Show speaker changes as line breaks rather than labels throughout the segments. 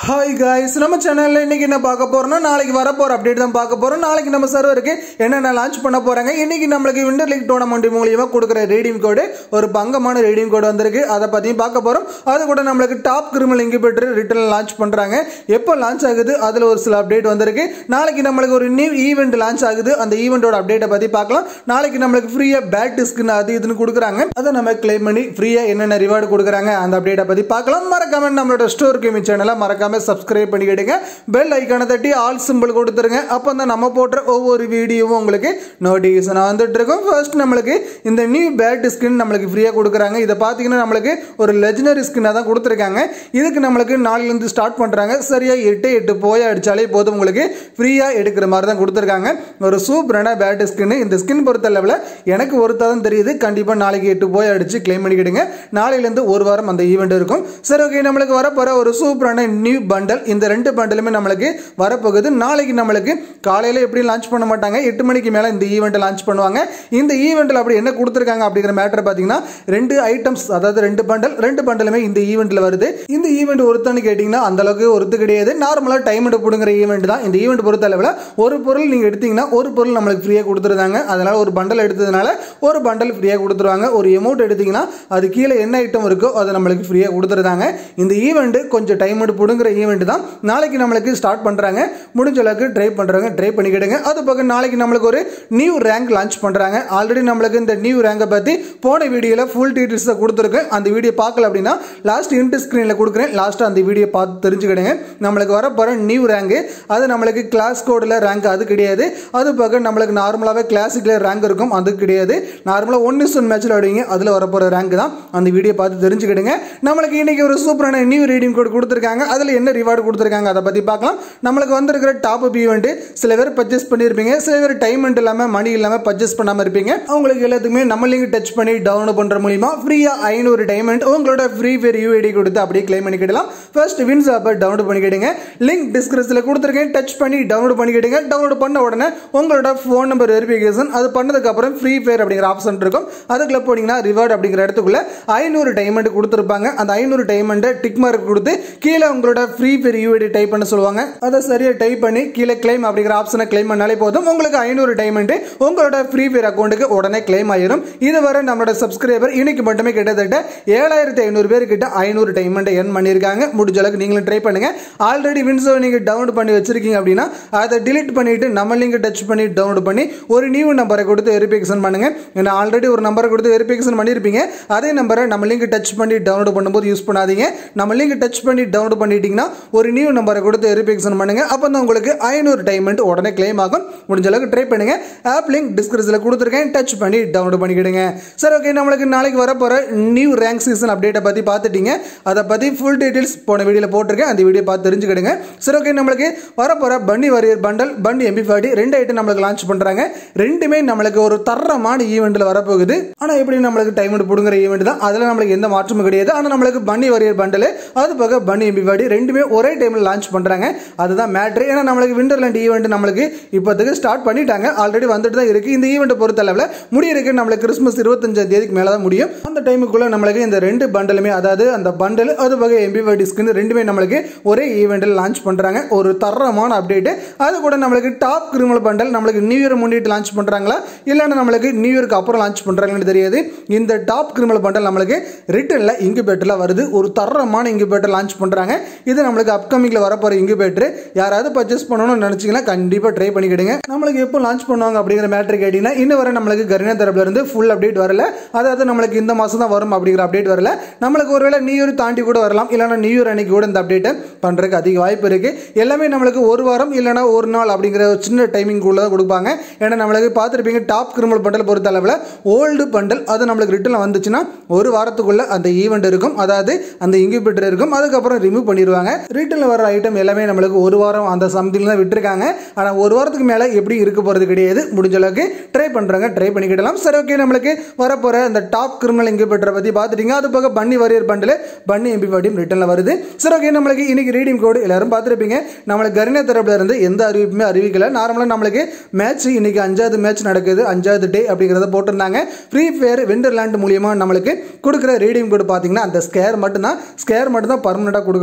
hi guys நம்ம சேனல்ல இன்னைக்கு என்ன பார்க்க போறோம்னா நாளைக்கு வர போற அப்டேட் தான் பார்க்க போறோம் நாளைக்கு நம்ம சர்வருக்கு என்னென்ன லான்ச் பண்ண போறாங்க இன்னைக்கு நம்மளுக்கு விண்டர் லீக் டோர்னமெண்ட் மூலியமா கொடுக்குற ரீடிங் கோடு ஒரு பங்கமான ரீடிங் கோடு வந்திருக்கு அதை பத்தியும் பார்க்க போறோம் அது கூட நம்மளுக்கு top criminal incubator return launch பண்றாங்க எப்போ லான்ச் ஆகுது அதுல ஒரு சில அப்டேட் வந்திருக்கு நாளைக்கு நம்மளுக்கு ஒரு நியூ ஈவெண்ட் லான்ச் ஆகுது அந்த ஈவெண்டோட அப்டேட்டை பத்தி பார்க்கலாம் நாளைக்கு நம்மளுக்கு ஃப்ரீயா பேட் டிஸ்க்னு அது இதுன்னு கொடுக்குறாங்க அதை நம்ம கிளைம் பண்ணி ஃப்ரீயா என்னென்ன ரிவார்டு கொடுக்குறாங்க அந்த அப்டேட்டை பத்தி பார்க்கலாம் மறக்காம நம்மளோட ஸ்டோர் கேமி சேனலை மறக்காம சப்ஸ்கிரைப் பண்ணிக்கிடுங்க பெல் ஐக்கானை தட்டி ஆல் சிம்பிள் கொடுத்துருங்க அப்போ தான் நம்ம போடுற ஒவ்வொரு வீடியோவும் உங்களுக்கு நோட்டிஃபிகேஷன் வந்துட்டு இருக்கும் ஃபர்ஸ்ட் நம்மளுக்கு இந்த நியூ பேட் ஸ்கின் நம்மளுக்கு ஃப்ரீயாக கொடுக்குறாங்க இதை பார்த்தீங்கன்னா நம்மளுக்கு ஒரு லெஜனரி ஸ்கின்னாக தான் கொடுத்துருக்காங்க இதுக்கு நம்மளுக்கு நாளிலேருந்து ஸ்டார்ட் பண்ணுறாங்க சரியாக எட்டு எட்டு போய் அடித்தாலே போதும் உங்களுக்கு ஃப்ரீயாக எடுக்கிற மாதிரி தான் கொடுத்துருக்காங்க ஒரு சூப்பரான பேட் ஸ்கின் இந்த ஸ்கின் பொறுத்த அளவில் எனக்கு ஒருத்தா தான் தெரியுது கண்டிப்பாக நாளைக்கு எட்டு போய் அடித்து கிளைம் பண்ணிக்கிடுங்க நாளையிலேருந்து ஒரு வாரம் அந்த ஈவெண்ட் இருக்கும் சரி ஓகே நம்மளுக்கு வரப்போகிற ஒரு சூப்பரான நியூ பண்டல் இந்த ரெண்டு பண்டலுமே நம்மளுக்கு வரப்போகுது நாளைக்கு நம்மளுக்கு காலையில் எப்படி லான்ச் பண்ண மாட்டாங்க எட்டு மணிக்கு மேலே இந்த ஈவெண்ட்டை லான்ச் பண்ணுவாங்க இந்த ஈவெண்ட்டில் அப்படி என்ன கொடுத்துருக்காங்க அப்படிங்கிற மேட்டர் பார்த்தீங்கன்னா ரெண்டு ஐட்டம்ஸ் அதாவது ரெண்டு பண்டல் ரெண்டு பண்டலுமே இந்த ஈவெண்ட்டில் வருது இந்த ஈவெண்ட் ஒருத்தன்னு கேட்டிங்கன்னா அந்த அளவுக்கு ஒருத்து கிடையாது நார்மலாக டைம் எடுப்பிடுங்கிற ஈவெண்ட் தான் இந்த ஈவெண்ட் பொறுத்த அளவில் ஒரு பொருள் நீங்கள் எடுத்தீங்கன்னா ஒரு பொருள் நம்மளுக்கு ஃப்ரீயாக கொடுத்துருந்தாங்க அதனால் ஒரு பண்டல் எடுத்ததுனால ஒரு பண்டல் ஃப்ரீயாக கொடுத்துருவாங்க ஒரு அமௌண்ட் எடுத்தீங்கன்னா அது கீழே என்ன ஐட்டம் இருக்கோ அதை நம்மளுக்கு ஃப்ரீயாக கொடுத்துருந்தாங்க இந்த ஈவெண்ட் கொஞ்சம் டைம் எடுப்பிடுங்கிற ஈவெண்ட் தான் நாளைக்கு நம்மளுக்கு ஸ்டார்ட் பண்ணுறாங்க முடிஞ்ச அளவுக்கு ட்ரை பண்ணுறாங்க ட்ரை பண்ணிக்கிடுங்க அது பக்கம் நாளைக்கு நம்மளுக்கு ஒரு நியூ ரேங்க் லான்ச் பண்ணுறாங்க ஆல்ரெடி நம்மளுக்கு இந்த நியூ ரேங்கை பற்றி போன வீடியோவில் ஃபுல் டீட்டெயில்ஸை கொடுத்துருக்கேன் அந்த வீடியோ பார்க்கல அப்படின்னா லாஸ்ட் இன்ட் ஸ்க்ரீனில் கொடுக்குறேன் லாஸ்ட்டாக அந்த வீடியோ பார்த்து தெரிஞ்சுக்கிடுங்க நம்மளுக்கு வர போகிற நியூ ரேங்கு அது நம்மளுக்கு கிளாஸ் கோடில் ரேங்க் அது கிடையாது அது பக்கம் நம்மளுக்கு நார்மலாகவே கிளாசிக்கில் ரேங்க் இருக்கும் அது கிடையாது நார்மலாக ஒன் இஸ் ஒன் மேட்ச்சில் ஆடுவீங்க அதில் வரப்போகிற ரேங்க் தான் அந்த வீடியோ பார்த்து தெரிஞ்சுக்கிடுங்க நம்மளுக்கு இன்னைக்கு ஒரு சூப்பரான நியூ ரீடிங் கோட் கொடுத்துருக்காங்க அதில் என்ன ரிவார்டு கொடுத்துருக்காங்க அதை பற்றி பார்க்கலாம் நம்மளுக்கு வந்திருக்கிற டாப் அப் ஈவெண்ட் சில பேர் பர்ச்சேஸ் பண்ணியிருப்பீங்க சில பேர் டைமண்ட் இல்லாமல் மணி இல்லாமல் பர்ச்சேஸ் பண்ணாமல் இருப்பீங்க அவங்களுக்கு எல்லாத்துக்குமே நம்ம லிங்க் டச் பண்ணி டவுன்லோட் பண்ணுற மூலியமா ஃப்ரீயாக ஐநூறு டைமண்ட் உங்களோட ஃப்ரீ ஃபயர் யூஐடி கொடுத்து அப்படியே கிளைம் பண்ணிக்கிடலாம் ஃபர்ஸ்ட் வின்ஸ் ஆப்பை டவுன்லோட் பண்ணிக்கிடுங்க லிங்க் டிஸ்கிரிப்ஷனில் கொடுத்துருக்கேன் டச் பண்ணி டவுன்லோட் பண்ணிக்கிடுங்க டவுன்லோட் பண்ண உடனே உங்களோட ஃபோன் நம்பர் வெரிஃபிகேஷன் அது பண்ணதுக்கப்புறம் ஃப்ரீ ஃபயர் அப்படிங்கிற ஆப்ஷன் இருக்கும் அதுக்குள்ள போனீங்கன்னா ரிவார்டு அப்படிங்கிற இடத்துக்குள்ள ஐநூறு டைமண்ட் கொடுத்துருப்பாங்க அந்த ஐநூறு டைமண்டை டிக் மார்க் கொடுத்து கீழே உங்களோட ஃப்ரீ ஃபயர் யூஐடி டைப் பண்ண சொல்லுவாங்க அதை சரியாக டைப் பண்ணி கீழே கிளைம் அப்படிங்கிற ஆப்ஷனை கிளைம் பண்ணாலே போதும் உங்களுக்கு ஐநூறு டைமண்ட் உங்களோட ஃப்ரீ ஃபயர் அக்கௌண்ட்டுக்கு உடனே கிளைம் ஆயிரும் இதுவரை நம்மளோட சப்ஸ்கிரைபர் இன்னைக்கு மட்டுமே கிட்டத்தட்ட ஏழாயிரத்தி ஐநூறு பேர் கிட்ட ஐநூறு டைமண்ட் எர்ன் பண்ணியிருக்காங்க முடிஞ்ச அளவுக்கு நீங்களும் ட்ரை பண்ணுங்க ஆல்ரெடி வின்சோ நீங்க டவுன்லோட் பண்ணி வச்சிருக்கீங்க அப்படின்னா அதை டிலீட் பண்ணிட்டு நம்ம லிங்க் டச் பண்ணி டவுன்லோட் பண்ணி ஒரு நியூ நம்பரை கொடுத்து வெரிஃபிகேஷன் பண்ணுங்க ஏன்னா ஆல்ரெடி ஒரு நம்பரை கொடுத்து வெரிஃபிகேஷன் பண்ணியிருப்பீங்க அதே நம்பரை நம்ம லிங்க் டச் பண்ணி டவுன்லோட் பண்ணும்போது யூஸ் பண்ணாதீங்க நம்ம லிங்க் டச் பண்ணி டவுன்லோட் பண்ணிட்டீங்கன்னா ஒரு நியூ நம்பரை கொடுத்து வெரிஃபிகேஷன் பண்ணுங்க அப்போ தான் உங்களுக்கு ஐநூறு டைமண்ட் உடனே கிளைம் ஆகும் முடிஞ்ச அளவுக்கு ட்ரை பண்ணுங்க ஆப் லிங்க் டிஸ்கிரிப்ஷனில் கொடுத்துருக்கேன் டச் பண்ணி டவுன்லோட் பண்ணிக்கிடுங்க சரி ஓகே நம்மளுக்கு நாளைக்கு வரப்போகிற நியூ ரேங்க் சீசன் அப்டேட்டை பற்றி பார்த்துட்டீங்க அதை பற்றி ஃபுல் டீட்டெயில்ஸ் போன வீடியோவில் போட்டிருக்கேன் அந்த வீடியோ பார்த்து தெரிஞ்சுக்கிடுங்க சரி ஓகே நம்மளுக்கு வரப்போகிற bunny warrior bundle bunny MP forty ரெண்டு ஐட்டம் நம்மளுக்கு லான்ச் பண்ணுறாங்க ரெண்டுமே நம்மளுக்கு ஒரு தரமான ஈவெண்ட்டில் வரப்போகுது ஆனால் எப்படி நம்மளுக்கு டைம் பிடுங்குற ஈவெண்ட் தான் அதில் நம்மளுக்கு எந்த மாற்றமும் கிடையாது ஆனால் நம்மளுக்கு பன்னி வாரியர் பண்டல் அது பக்கம் பன்னி எம்பி ஃபார்ட்டி ரெண்டுமே ஒரே டைமில் லான்ச் பண்ணுறாங்க அதுதான் மேட்ரு ஏன்னா நம்மளுக்கு விண்டர்லேண்ட் ஈவெண்ட் நம்மளுக்கு இப்போதைக்கு ஸ்டார்ட் பண்ணிட்டாங்க ஆல்ரெடி வந்துட்டு தான் இருக்குது இந்த ஈவெண்ட் பொறுத்த அளவில் முடியிருக்கு நம்மளுக்கு கிறிஸ்மஸ் இருபத்தஞ்சாம் தேதிக்கு மேலே தான் முடியும் அந்த டைமுக்குள்ள நம்மளுக்கு இந்த ரெண்டு பண்டலுமே அதாவது அந்த பண்டல் அது வகை எம்பிவை டிஸ்கின் ரெண்டுமே நம்மளுக்கு ஒரே ஈவெண்ட்டில் லான்ச் பண்ணுறாங்க ஒரு தரமான அப்டேட் அது கூட நம்மளுக்கு டாப் கிரிமினல் பண்டல் நம்மளுக்கு நியூ இயர் முன்னிட்டு லான்ச் பண்ணுறாங்களா இல்லைன்னா நம்மளுக்கு நியூ இயருக்கு அப்புறம் லான்ச் பண்ணுறாங்கன்னு தெரியாது இந்த டாப் கிரிமினல் பண்டல் நம்மளுக்கு ரிட்டர்னில் இன்குபேட்டரில் வருது ஒரு தரமான இன்குபேட்டர் லான்ச் பண்ணுறாங்க இது நம்மளுக்கு அப்கமிங்கில் வரப்போகிற இன்குபேட்டர் யாராவது பர்ச்சேஸ் பண்ணணும்னு நினச்சிங்கன்னா கண்டிப்பாக ட்ரை பண்ணிக்கிடுங்க நம்மளுக்கு எப்போ லான்ச் பண்ணுவாங்க அப்படிங்கிற மேட்ரு கேட்டிங்கன்னா இன்னும் வரை நம்மளுக்கு கரினா தரப்புல இருந்து ஃபுல் அப்டேட் வரல அதாவது நம்மளுக்கு இந்த மாதம் தான் வரும் அப்படிங்கிற அப்டேட் வரல நம்மளுக்கு ஒருவேளை நியூ இயர் தாண்டி கூட வரலாம் இல்லைனா நியூ இயர் அன்னைக்கு கூட இந்த அப்டேட்டை பண்ணுறதுக்கு அதிக வாய்ப்பு இருக்குது எல்லாமே நம்மளுக்கு ஒரு வாரம் இல்லைனா ஒரு நாள் அப்படிங்கிற ஒரு சின்ன டைமிங்குள்ளே தான் கொடுப்பாங்க ஏன்னா நம்மளுக்கு பார்த்துருப்பீங்க டாப் கிரிமினல் பண்டல் பொறுத்த அளவில் ஓல்டு பண்டல் அது நம்மளுக்கு ரிட்டர்ன் வந்துச்சுன்னா ஒரு வாரத்துக்குள்ளே அந்த ஈவெண்ட் இருக்கும் அதாவது அந்த இன்குபேட்டர் இருக்கும் அதுக்கப்புறம் ரிமூவ் பண்ணிடுவாங்க ரிட்டர்னில் வர ஐட்டம் எல்லாமே நம்மளுக்கு ஒரு வாரம் அந்த சம்திங் தான் விட்டுருக்காங்க ஆனால் ஒரு வாரத்துக்கு மேலே எப்படி இருக்க போகிறது கிடையாது முடிஞ்ச அளவுக்கு ட்ரை பண்ணுறாங்க ட்ரை பண்ணிக்கிடலாம் சரி ஓகே நம்மளுக்கு வரப்போகிற அந்த டாப் கிரிமினல் இன்குபேட்டரை பற்றி பார்த்துட்டீங்க அது போக பன்னி வாரியர் பண்டில் பன்னி எம்பி பாட்டியும் ரிட்டர்னில் வருது சரி ஓகே நம்மளுக்கு இன்னைக்கு ரீடிங் கோடு எல்லாரும் பார்த்துருப்பீங்க நம்மளுக்கு கரினா தரப்புல இருந்து எந்த அறிவிப்புமே அறிவிக்கல நார்மலாக நம்மளுக்கு மேட்ச் இன்னைக்கு அஞ்சாவது மேட்ச் நடக்குது அஞ்சாவது டே அப்படிங்கிறத போட்டிருந்தாங்க ஃப்ரீ ஃபயர் விண்டர்லேண்ட் மூலியமாக நம்மளுக்கு கொடுக்குற ரீடிங் கோடு பார்த்தீங்கன்னா அந்த ஸ்கேர் மட்டும்தான் ஸ்கேர் மட்டும் தான் பர்மனெண்ட்டாக கொடுக்க போகிறதா ஒரு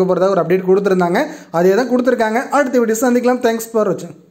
அப்டேட் கொடுத்துருந்தாங்க அதே தான் கொடுத்துருக்காங்க அடுத்த வீடியோ சந்திக்கலாம் தேங்க்ஸ் ஃபார் வாட்சிங்